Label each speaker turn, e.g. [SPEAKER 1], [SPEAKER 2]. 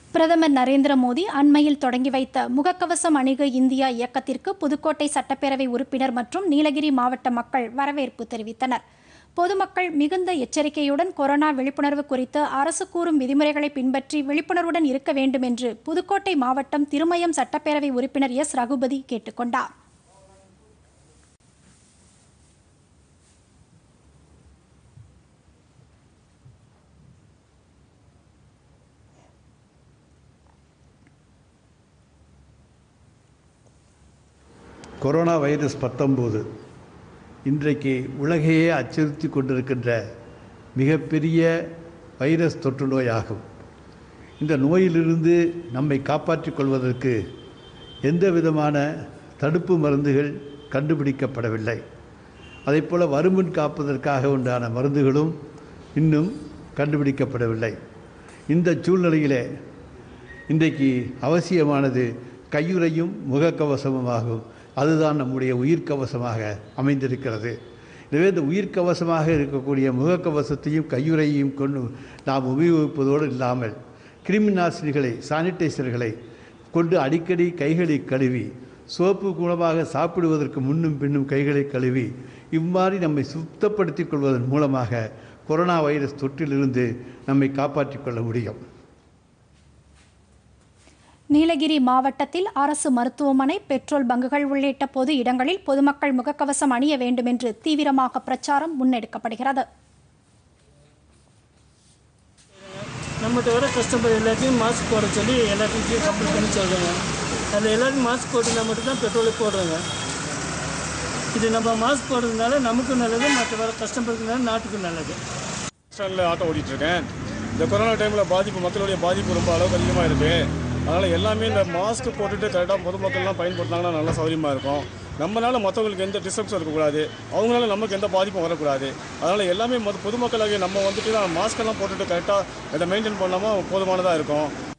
[SPEAKER 1] பிரதமர் நரேந்திர மோடி அண்மையில் தொடங்கி வைத்த முகக்கவசம் அணிக இந்தியா இயக்கத்திற்கு புதுக்கோட்டை சட்டப்பேரவை உறுப்பினர் மற்றும் நீலகிரி மாவட்ட மக்கள் வரவேற்பு தெரிவித்தனர் பொதுமக்கள் மிகுந்த எச்சரிக்கையுடன் கொரோனா விழிப்புணர்வு குறித்து அரசு கூறும் விதிமுறைகளை பின்பற்றி விழிப்புணர்வுடன் இருக்க வேண்டும் என்று புதுக்கோட்டை மாவட்டம் திருமயம் சட்டப்பேரவை உறுப்பினர் எஸ் ரகுபதி கேட்டுக்கொண்டார்
[SPEAKER 2] கொரோனா வைரஸ் பத்தொம்போது இன்றைக்கு உலகையே அச்சுறுத்தி கொண்டிருக்கின்ற மிகப்பெரிய வைரஸ் தொற்று நோயாகும் இந்த நோயிலிருந்து நம்மை காப்பாற்றிக் கொள்வதற்கு எந்த விதமான தடுப்பு மருந்துகள் கண்டுபிடிக்கப்படவில்லை அதைப்போல வருமுன் காப்பதற்காக உண்டான மருந்துகளும் இன்னும் கண்டுபிடிக்கப்படவில்லை இந்த சூழ்நிலையிலே இன்றைக்கு அவசியமானது கையுறையும் முகக்கவசமும் ஆகும் அதுதான் நம்முடைய உயிர்க்கவசமாக அமைந்திருக்கிறது எனவே இந்த உயிர்க்கவசமாக இருக்கக்கூடிய முகக்கவசத்தையும் கையுறையையும் கொண்டு நாம் உபயோகிப்பதோடு இல்லாமல் கிருமி நாசினிகளை சானிடைசர்களை கொண்டு அடிக்கடி கைகளை கழுவி சோப்பு மூலமாக சாப்பிடுவதற்கு முன்னும் பின்னும் கைகளை கழுவி இவ்வாறு நம்மை சுத்தப்படுத்திக் கொள்வதன் மூலமாக கொரோனா வைரஸ் தொற்றிலிருந்து நம்மை காப்பாற்றிக் கொள்ள முடியும்
[SPEAKER 1] நீலகிரி மாவட்டத்தில் அரசு மருத்துவமனை பெட்ரோல் பங்குகள் உள்ளிட்ட பொது இடங்களில் பொதுமக்கள் முகக்கவசம் அணிய வேண்டும் என்று தீவிரமாக பிரச்சாரம் முன்னெடுக்கப்படுகிறது
[SPEAKER 3] நம்மகிட்ட வர கஸ்டமர் எல்லாத்தையும் மாஸ்க் போட சொல்லி எல்லாத்தையும் கம்ப்ளீட் பண்ணி சொல்கிறாங்க அதில் எல்லாரும் மாஸ்க் போட்டுருந்தா மட்டும்தான் பெட்ரோலே போடுறாங்க இது நம்ம மாஸ்க் போடுறதுனால நமக்கும் நல்லது மற்ற வர கஸ்டமருக்கு நல்லது நாட்டுக்கும் நல்லது
[SPEAKER 4] ஸ்டாண்டில் ஆட்டோ ஓட்டிகிட்டு இருக்கேன் இந்த கொரோனா டைமில் பாதிப்பு மக்களுடைய பாதிப்பு ரொம்ப அளவுக்கு அதிகமாக இருக்குது அதனால் எல்லாமே இந்த மாஸ்க் போட்டுட்டு கரெக்டாக பொதுமக்கள்லாம் பயன்படுத்தினாங்கன்னா நல்லா சௌகரியமாக இருக்கும் நம்மளால மற்றவங்களுக்கு எந்த டிஸ்டர்ப்ஸும் இருக்கக்கூடாது அவங்களால நமக்கு எந்த பாதிப்பும் வரக்கூடாது அதனால் எல்லாமே மொத பொதுமக்களாகிய நம்ம வந்துட்டு தான் மாஸ்க்கெல்லாம் போட்டுட்டு கரெக்டாக இதை மெயின்டைன் பண்ணாமல் போதுமானதாக இருக்கும்